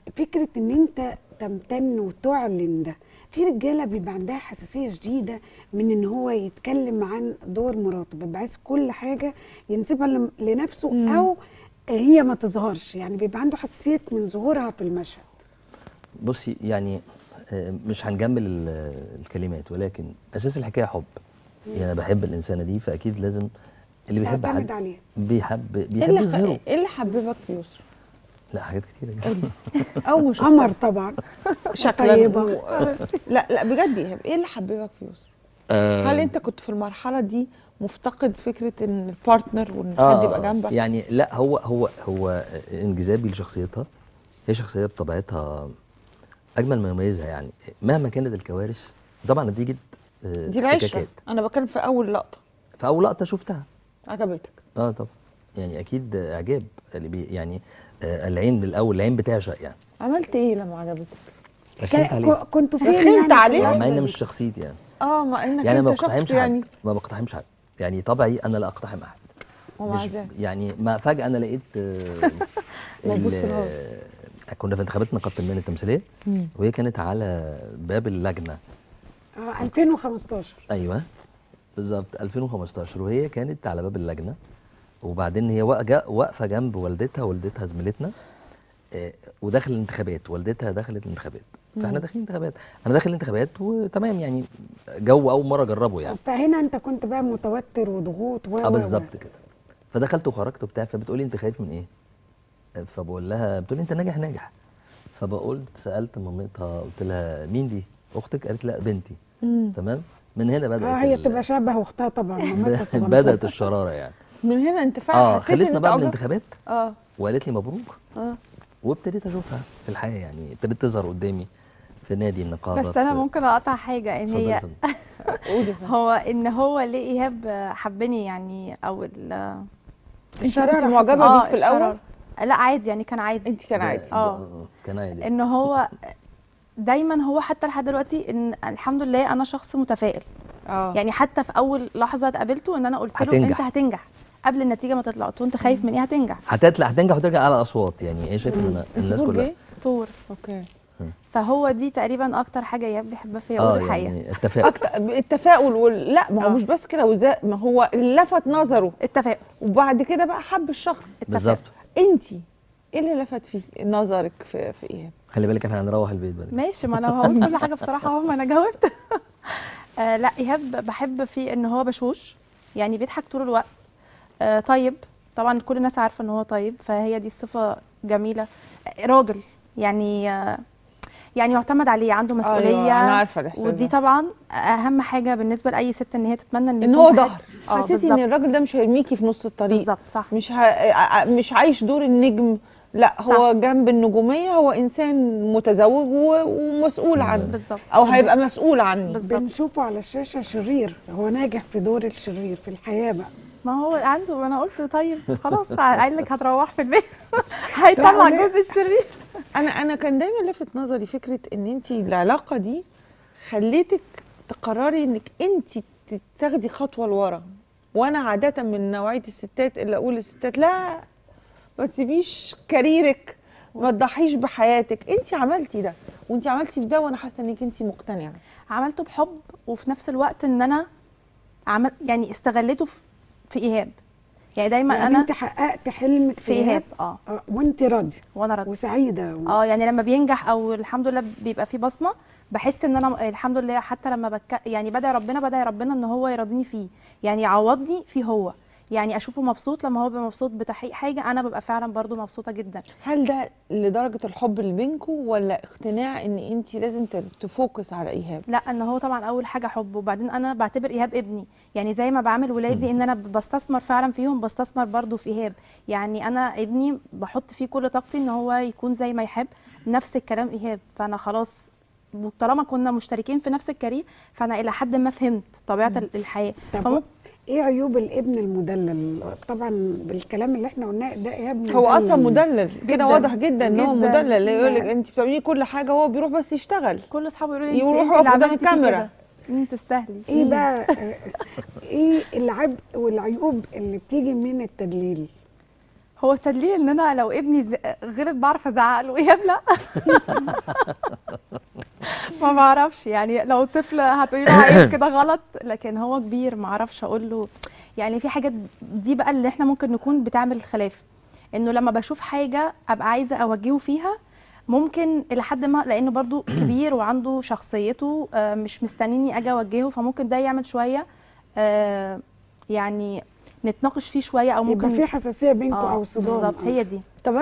فكره ان انت تمتن وتعلن ده في رجاله بيبقى عندها حساسيه شديده من ان هو يتكلم عن دور مراته بيبقى عايز كل حاجه ينسبها لم- لنفسه مم. او هي ما تظهرش يعني بيبقى عنده حساسيه من ظهورها في المشهد بصي يعني آه، مش هنجمل ال- الكلمات ولكن اساس الحكايه حب يعني انا بحب الانسانه دي فاكيد لازم اللي بيحب تعتمد حد عليه بيحب ايه بيحب اللي يظهره خ- ايه اللي حببك في يسرا؟ لا حاجات كتيره جدا اول ما شفتها قمر طبعا شكلا طيبة. و... لا لا بجد يا إيهاب، ايه اللي حببك في يسرا؟ آه، هل انت كنت في المرحله دي مفتقد فكره ان البارتنر وان آه، حد يبقى جنبك؟ يعني لا هو هو هو انجذابي لشخصيتها هي شخصيه بطبيعتها اجمل ما يميزها يعني مهما كانت الكوارث طبعا نتيجه آه، دي العشره احتكاكات. انا بتكلم في اول لقطه في اول لقطه شفتها عجبتك اه طبعا يعني اكيد اعجاب اللي بي يعني آه العين بالاول العين بتعشق يعني عملت ايه لما عجبتك؟ رخمت عليه ك- كنتوا فين رخمت يعني في عليه؟ مع اللحظة ان دي؟ مش شخصيتي يعني اه مع انك يعني ما انت شخص بقتحمش يعني حد ما بقتحمش حد يعني طبعي انا لا اقتحم احد ومع مش ذلك يعني ما فجاه انا لقيت آه، مبوس ال- الهوا. آه، كنا في انتخابات نقابه المهن التمثيليه مم. وهي كانت على باب اللجنه آه 2015 ايوه بالظبط 2015 وهي كانت على باب اللجنه وبعدين هي واقجة- واقفه جنب والدتها والدتها زميلتنا آه، وداخل الانتخابات والدتها دخلت الانتخابات فاحنا داخلين انتخابات انا داخل الانتخابات وتمام يعني جو اول مره اجربه يعني فهنا انت كنت بقى متوتر وضغوط و اه و- بالظبط كده فدخلت وخرجت وبتاع فبتقولي انت خايف من ايه فبقول لها بتقولي انت ناجح ناجح فبقول سالت مامتها قلت لها مين دي اختك قالت لا بنتي مم. تمام من هنا بدات اه هي ال- تبقى شبه اختها طبعا مامتها صغنطوطة. بدات الشراره يعني من هنا انت فعلا اه حسيت ان خلصنا انت بقى من أعجبت؟ الانتخابات اه وقالت لي مبروك اه وابتديت اشوفها في الحياه يعني ابتدت تظهر قدامي في نادي النقابه بس انا في- ممكن اقطع حاجه ان اتفضلي هي يا فندم. قولي فعلا. هو ان هو ليه ايهاب حبني يعني او ال انت الشرارة كنت معجبه آه، بيه في الاول الشرارة. لا عادي يعني كان عادي انت كان ده- عادي ده- آه. كان عادي ان هو دايما هو حتى لحد دلوقتي ان الحمد لله انا شخص متفائل اه يعني حتى في اول لحظه اتقابلته ان انا قلت له هتنجح. انت هتنجح قبل النتيجه ما تطلع قلت له انت خايف من ايه هتنجح هتطلع هتنجح وترجع على اصوات يعني هي شايفه ان أنا- انت الناس برج كلها ايه؟ طور اوكي فهو دي تقريبا اكتر حاجه ايهاب بيحبها فيا اه اقول الحقيقه يعني التفاؤل أكتر التفاؤل وال... لا ما هو آه. مش بس كده وزا... ما هو اللي لفت نظره التفاؤل وبعد كده بقى حب الشخص بالظبط انت ايه اللي لفت فيه نظرك في في ايه خلي بالك احنا هنروح البيت بدري ماشي ما انا هقول كل حاجه بصراحه اهو ما انا جاوبت آه لا ايهاب بحب فيه ان هو بشوش يعني بيضحك طول الوقت آه طيب طبعا كل الناس عارفه ان هو طيب فهي دي الصفه جميله آه راجل يعني آه يعني يعتمد عليه عنده مسؤوليه أيوة انا عارفه الاحساس ودي ده. طبعا اهم حاجه بالنسبه لاي ست ان هي تتمنى ان ان يكون هو في حد- ظهر آه، حسيتي ان بالظبط. الراجل ده مش هيرميكي في نص الطريق بالظبط صح مش ه... ع- مش عايش دور النجم لا هو جنب النجوميه هو انسان متزوج و... ومسؤول عنه بالظبط او هيبقى مسؤول عنه بالظبط بنشوفه على الشاشه شرير هو ناجح في دور الشرير في الحياه بقى ما هو عنده ما انا قلت طيب خلاص قال لك هتروح في البيت هيطلع لا، جوز الشرير انا انا كان دايما لفت نظري فكره ان انت العلاقه دي خليتك تقرري انك انت تاخدي خطوه لورا وانا عاده من نوعيه الستات اللي اقول للستات لا ما تسيبيش كاريرك ما تضحيش بحياتك انت عملتي ده وانت عملتي بده وانا حاسه انك انت مقتنعه عملته بحب وفي نفس الوقت ان انا عمل يعني استغليته في, في ايهاب يعني دايما يعني انا انت حققت حلمك في ايهاب اه آه، وانت راضيه وانا راضيه وسعيده و... اه يعني لما بينجح او الحمد لله بيبقى فيه بصمه بحس ان انا الحمد لله حتى لما بك يعني بدعي ربنا بدعي ربنا ان هو يرضيني فيه يعني يعوضني فيه هو يعني اشوفه مبسوط لما هو بيبقى مبسوط بتحقيق حاجه انا ببقى فعلا برضو مبسوطه جدا هل ده لدرجه الحب اللي بينكم ولا اقتناع ان انت لازم ت- تفوكس على ايهاب لا ان هو طبعا اول حاجه حب وبعدين انا بعتبر ايهاب ابني يعني زي ما بعمل ولادي ان انا بستثمر فعلا فيهم بستثمر برضو في ايهاب يعني انا ابني بحط فيه كل طاقتي ان هو يكون زي ما يحب نفس الكلام ايهاب فانا خلاص وطالما كنا مشتركين في نفس الكارير فانا الى حد ما فهمت طبيعه الحياه طب فممكن ايه عيوب الابن المدلل طبعا بالكلام اللي احنا قلناه ده ايهاب مدلل هو اصلا مدلل كده جداً. واضح جدا ان هو جداً. مدلل يقول لك يعني. انت بتعملي كل حاجه هو بيروح بس يشتغل كل اصحابه يقولوا لي يروح انت يقف اللي قدام عملتي فيه الكاميرا. كده. انت تستاهلي ايه بقى آه، ايه العيب والعيوب اللي بتيجي من التدليل هو التدليل ان انا لو ابني ز- غلط بعرف ازعق له ايهاب لا ما بعرفش يعني لو طفل هتقولي له عيب كده غلط لكن هو كبير ما اعرفش اقول له يعني في حاجات دي بقى اللي احنا ممكن نكون بتعمل الخلاف انه لما بشوف حاجه ابقى عايزه اوجهه فيها ممكن الى حد ما لانه برضو كبير وعنده شخصيته آه، مش مستنيني اجي اوجهه فممكن ده يعمل شويه آه، يعني نتناقش فيه شويه او يبقى ممكن في حساسيه بينكم آه، او صدام بالظبط هي دي